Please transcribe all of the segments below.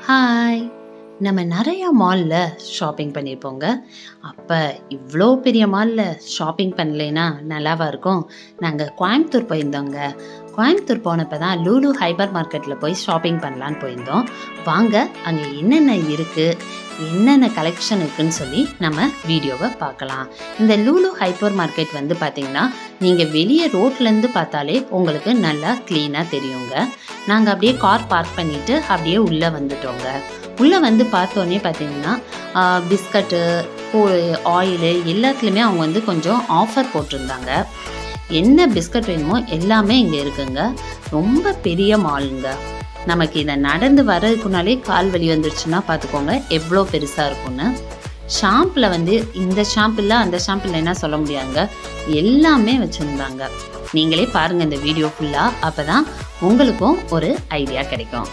hi நம்ம நிறையா மாலில் ஷாப்பிங் பண்ணியிருப்போங்க அப்போ இவ்வளோ பெரிய மாலில் ஷாப்பிங் பண்ணலைன்னா நல்லாவா இருக்கும் நாங்கள் கோயம்புத்தூர் போயிருந்தோங்க கோயம்புத்தூர் போனப்போ தான் லூலு ஹைப்பர் மார்க்கெட்டில் போய் ஷாப்பிங் பண்ணலான்னு போயிருந்தோம் வாங்க அங்கே என்னென்ன இருக்குது என்னென்ன கலெக்ஷன் இருக்குன்னு சொல்லி நம்ம வீடியோவை பார்க்கலாம் இந்த லூலு ஹைப்பர் மார்க்கெட் வந்து பார்த்திங்கன்னா நீங்கள் வெளியே ரோட்லேருந்து பார்த்தாலே உங்களுக்கு நல்லா க்ளீனாக தெரியுங்க நாங்கள் அப்படியே கார் பார்க் பண்ணிவிட்டு அப்படியே உள்ளே வந்துட்டோங்க உள்ளே வந்து பார்த்தோன்னே பார்த்தீங்கன்னா பிஸ்கட்டு ஆயிலு எல்லாத்துலேயுமே அவங்க வந்து கொஞ்சம் ஆஃபர் போட்டிருந்தாங்க என்ன பிஸ்கட் வேணுமோ எல்லாமே இங்கே இருக்குங்க ரொம்ப பெரிய மாலுங்க நமக்கு இதை நடந்து வர்றதுக்குனாலே கால் வலி வந்துருச்சுன்னா பார்த்துக்கோங்க எவ்வளோ பெருசாக இருக்கும்னு ஷாம்பில் வந்து இந்த ஷாம்பில் அந்த ஷாம்பில் என்ன சொல்ல முடியாதுங்க எல்லாமே வச்சுருந்தாங்க நீங்களே பாருங்கள் இந்த வீடியோ ஃபுல்லாக அப்போ தான் உங்களுக்கும் ஒரு ஐடியா கிடைக்கும்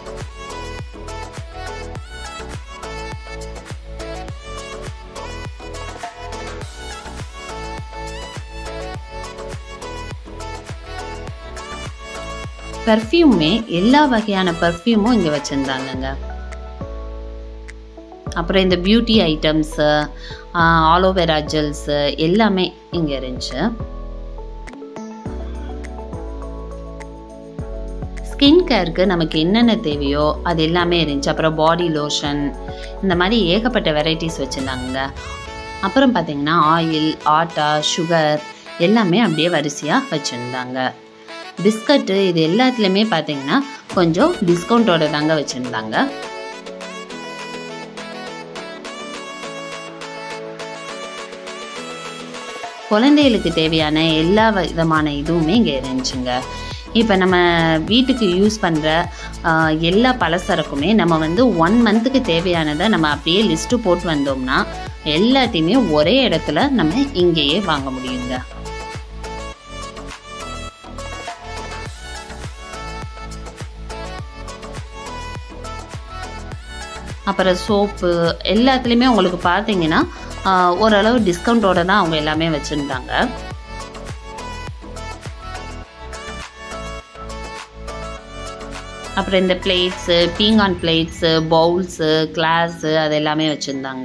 பர்ஃப்யூமே எல்லா வகையான பர்ஃப்யூமும் இங்கே வச்சுருந்தாங்கங்க அப்புறம் இந்த பியூட்டி ஐட்டம்ஸு ஆலோவேரா ஜெல்ஸு எல்லாமே இங்கே இருந்துச்சு ஸ்கின் கேருக்கு நமக்கு என்னென்ன தேவையோ அது எல்லாமே இருந்துச்சு அப்புறம் பாடி லோஷன் இந்த மாதிரி ஏகப்பட்ட வெரைட்டிஸ் வச்சுருந்தாங்க அப்புறம் பார்த்திங்கன்னா ஆயில் ஆட்டா சுகர் எல்லாமே அப்படியே வரிசையாக வச்சுருந்தாங்க பிஸ்கட்டு இது எல்லாத்துலேயுமே பார்த்தீங்கன்னா கொஞ்சம் டிஸ்கவுண்ட்டோட தாங்க வச்சுருந்தாங்க குழந்தைகளுக்கு தேவையான எல்லா விதமான இதுவுமே இங்கே இருந்துச்சுங்க இப்போ நம்ம வீட்டுக்கு யூஸ் பண்ணுற எல்லா பலசரக்குமே நம்ம வந்து ஒன் மந்த்துக்கு தேவையானதை நம்ம அப்படியே லிஸ்ட்டு போட்டு வந்தோம்னா எல்லாத்தையுமே ஒரே இடத்துல நம்ம இங்கேயே வாங்க முடியுங்க அப்புறம் சோப்பு எல்லாத்துலேயுமே உங்களுக்கு பார்த்தீங்கன்னா ஓரளவு டிஸ்கவுண்ட்டோட தான் அவங்க எல்லாமே வச்சுருந்தாங்க அப்புறம் இந்த பிளேட்ஸு பீங்கான் பிளேட்ஸு பவுல்ஸு கிளாஸு அது எல்லாமே வச்சுருந்தாங்க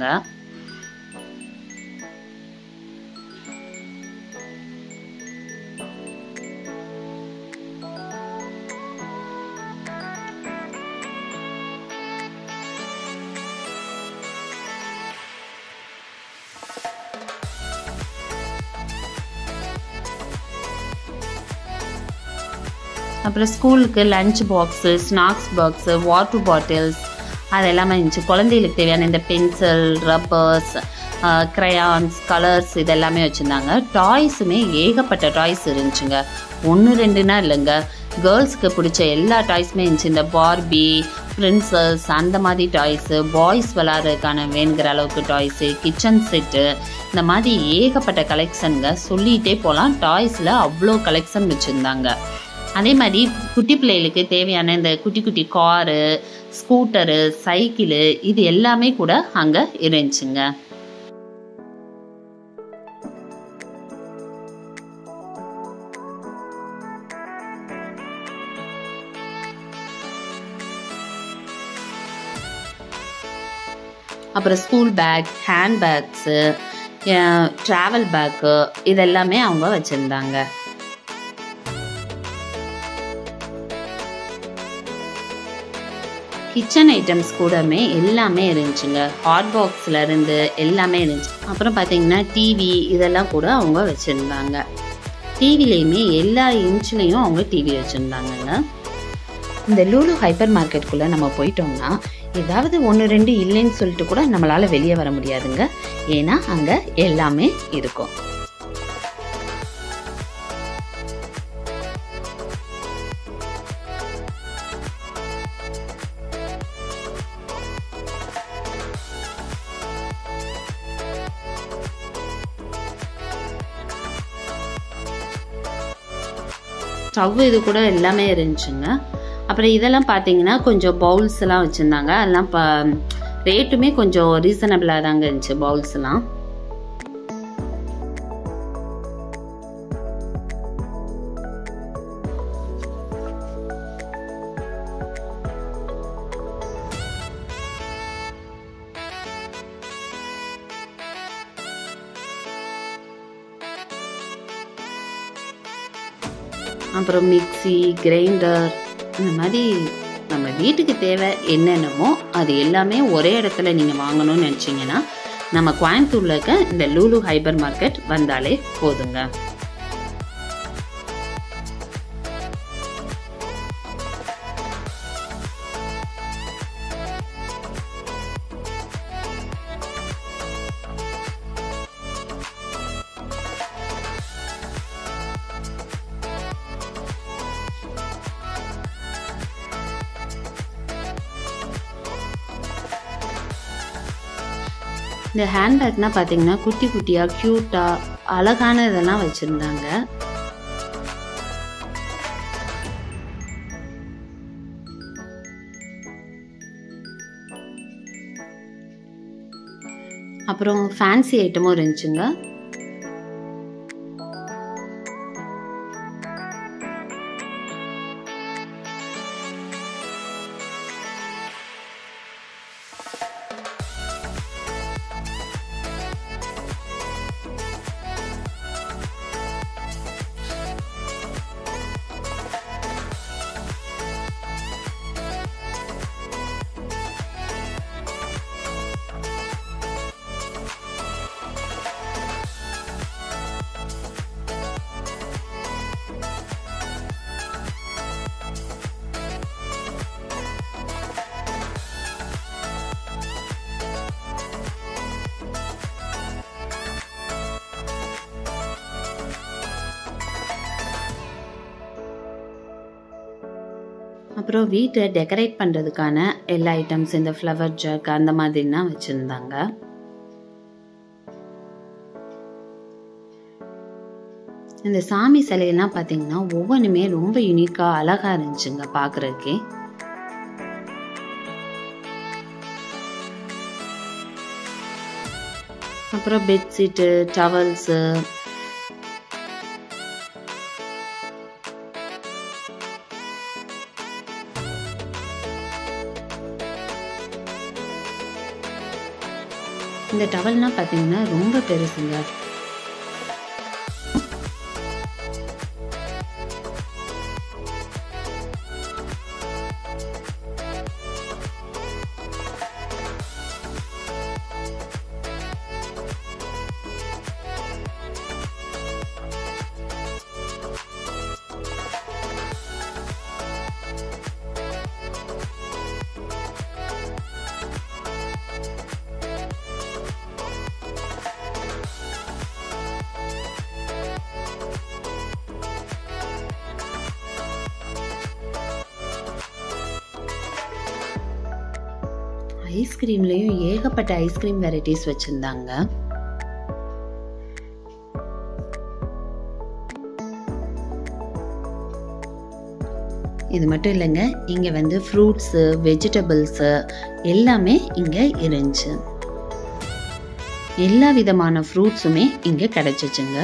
அப்புறம் ஸ்கூலுக்கு lunch box snacks box water bottles அது எல்லாமே இருந்துச்சு குழந்தைகளுக்கு தேவையான இந்த பென்சில் ரப்பர்ஸ் க்ரையான்ஸ் கலர்ஸ் இதெல்லாமே வச்சுருந்தாங்க டாய்ஸுமே ஏகப்பட்ட டாய்ஸ் இருந்துச்சுங்க ஒன்று ரெண்டுனா இல்லைங்க கேர்ள்ஸ்க்கு பிடிச்ச எல்லா டாய்ஸுமே இருந்துச்சு இந்த பார்பி பிரின்சஸ் அந்த மாதிரி டாய்ஸு பாய்ஸ் விளாட்றதுக்கான வேணுங்கிற அளவுக்கு டாய்ஸு கிச்சன் செட்டு இந்த மாதிரி ஏகப்பட்ட கலெக்ஷனுங்க சொல்லிகிட்டே போகலாம் டாய்ஸில் அவ்வளோ கலெக்ஷன் வச்சுருந்தாங்க அதே மாதிரி குட்டி பிள்ளைகளுக்கு தேவையான இந்த குட்டி குட்டி காரு ஸ்கூட்டரு சைக்கிளு இது எல்லாமே கூட அங்கே இருந்துச்சுங்க அப்புறம் school bag hand bags travel bag இதெல்லாமே அவங்க வச்சுருந்தாங்க கிச்சன் ஐட்டம்ஸ் கூடமே எல்லாமே இருந்துச்சுங்க ஹாட் பாக்ஸில் இருந்து எல்லாமே இருந்துச்சு அப்புறம் பார்த்தீங்கன்னா டிவி இதெல்லாம் கூட அவங்க வச்சுருந்தாங்க டிவிலையுமே எல்லா இன்ச்லேயும் அவங்க டிவி வச்சுருந்தாங்கங்க இந்த லூலு ஹைப்பர் மார்க்கெட்டுக்குள்ளே நம்ம போயிட்டோம்னா ஏதாவது ஒன்று ரெண்டு இல்லைன்னு சொல்லிட்டு கூட நம்மளால் வெளியே வர முடியாதுங்க ஏன்னா அங்கே எல்லாமே இருக்கும் ஸ்டவ் இது கூட எல்லாமே இருந்துச்சுங்க அப்புறம் இதெல்லாம் பார்த்தீங்கன்னா கொஞ்சம் பவுல்ஸ் எல்லாம் வச்சுருந்தாங்க அதெல்லாம் இப்போ ரேட்டுமே கொஞ்சம் ரீசனபிளாக தாங்க இருந்துச்சு பவுல்ஸ்லாம் அப்புறம் மிக்ஸி கிரைண்டர் இந்த மாதிரி நம்ம வீட்டுக்கு தேவை என்னென்னமோ அது எல்லாமே ஒரே இடத்துல நீங்கள் வாங்கணும்னு நினச்சிங்கன்னா நம்ம கோயம்புத்தூரில் இருக்க இந்த லூலு ஹைப்பர் மார்க்கெட் வந்தாலே போதுங்க இந்த ஹேண்ட்பேக்னா பார்த்தீங்கன்னா குட்டி குட்டியாக க்யூட்டாக அழகான இதெல்லாம் வச்சுருந்தாங்க அப்புறம் ஃபேன்சி ஐட்டமும் இருந்துச்சுங்க அப்புறம் வீட்டை டெக்கரேட் பண்ணுறதுக்கான எல்லா ஐட்டம்ஸ் இந்த ஃப்ளவர் ஜக் அந்த மாதிரிலாம் வச்சுருந்தாங்க இந்த சாமி சிலையெல்லாம் பார்த்தீங்கன்னா ஒவ்வொன்றுமே ரொம்ப யூனிக்காக அழகாக இருந்துச்சுங்க பார்க்குறதுக்கே அப்புறம் பெட்ஷீட்டு டவல்ஸு இந்த டவல்னா பார்த்தீங்கன்னா ரொம்ப பெருசுங்க ஐஸ்கிரீம்லேயும் ஏகப்பட்ட ஐஸ்கிரீம் வெரைட்டிஸ் வச்சுருந்தாங்க இது மட்டும் இல்லைங்க இங்கே வந்து ஃப்ரூட்ஸு வெஜிடபிள்ஸு எல்லாமே இங்கே இருந்துச்சு எல்லா விதமான ஃப்ரூட்ஸுமே இங்கே கிடைச்சிச்சுங்க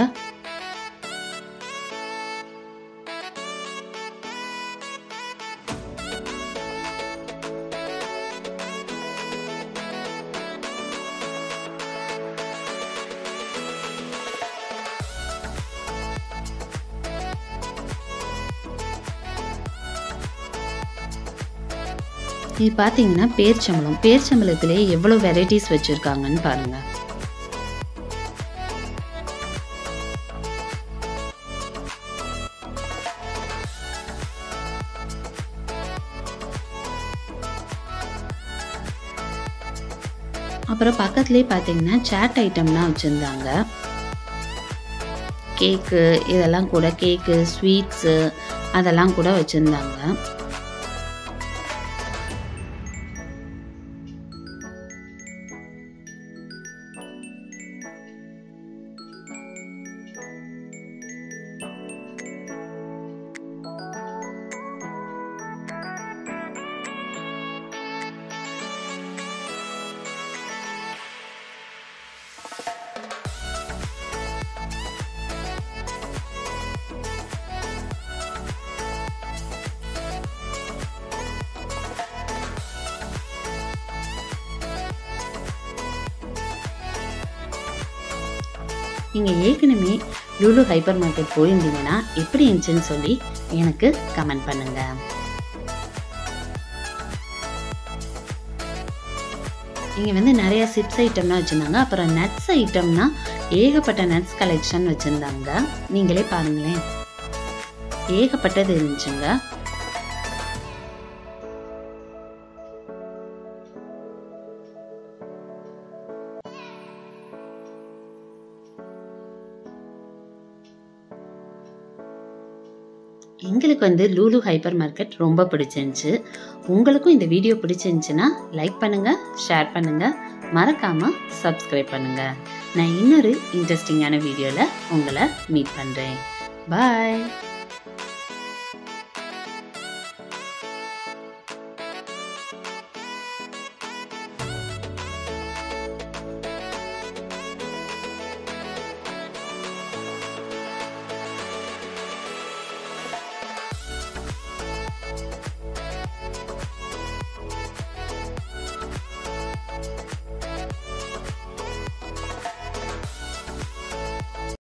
இது பார்த்தீங்கன்னா பேர்ச்சம்பளம் பேர்ச்சம்பளத்திலே எவ்வளோ வெரைட்டிஸ் வச்சுருக்காங்கன்னு பாருங்க அப்புறம் பக்கத்துலேயே பார்த்தீங்கன்னா சாட் ஐட்டம்லாம் வச்சுருந்தாங்க கேக்கு இதெல்லாம் கூட கேக்கு ஸ்வீட்ஸு அதெல்லாம் கூட வச்சுருந்தாங்க நீங்கள் ஏற்கனவே லூலு ஹைப்பர் மார்க்கெட் போயிருந்தீங்கன்னா எப்படி இருந்துச்சுன்னு சொல்லி எனக்கு கமெண்ட் பண்ணுங்க இங்கே வந்து நிறைய சிப்ஸ் ஐட்டம்லாம் வச்சுருந்தாங்க அப்புறம் நட்ஸ் ஐட்டம்னா ஏகப்பட்ட நட்ஸ் கலெக்ஷன் வச்சுருந்தாங்க நீங்களே பாருங்களேன் ஏகப்பட்டது இருந்துச்சுங்க எங்களுக்கு வந்து லூலு ஹைப்பர் மார்க்கெட் ரொம்ப பிடிச்சிருந்துச்சு உங்களுக்கும் இந்த வீடியோ பிடிச்சிருந்துச்சுன்னா லைக் பண்ணுங்க ஷேர் பண்ணுங்க மறக்காம சப்ஸ்கிரைப் பண்ணுங்க நான் இன்னொரு இன்ட்ரெஸ்டிங்கான வீடியோவில் உங்களை மீட் பண்ணுறேன் பாய்